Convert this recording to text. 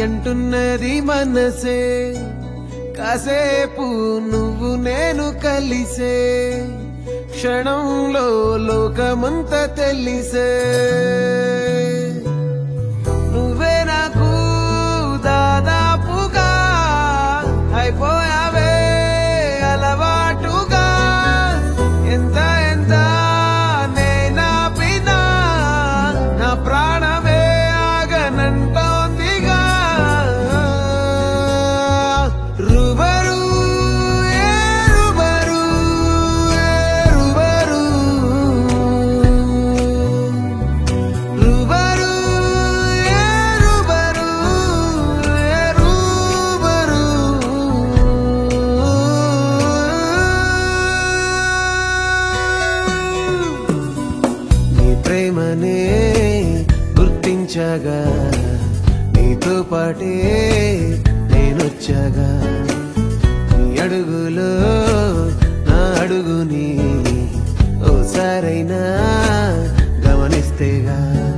అంటున్నది మనసే కాసేపు నువ్వు నేను కలిసే క్షణంలో లోకమంతా తెలిసే నువ్వే నాకు దాదాపుగా అయిపోయావే అలవాటుగా ఎంత ఎంత నేనాపినా నా ప్రాణమే ఆగనంటోందిగా రుబరు ఏ రుబరు ఏ రుబరు రుబరు ఏ రుబరు ఏ రుబరు నీ ప్రేమనే గుర్తించగా నీతో పాటే నేనొచ్చగా నీ అడుగులో నా అడుగుని ఓసారైనా గమనిస్తేగా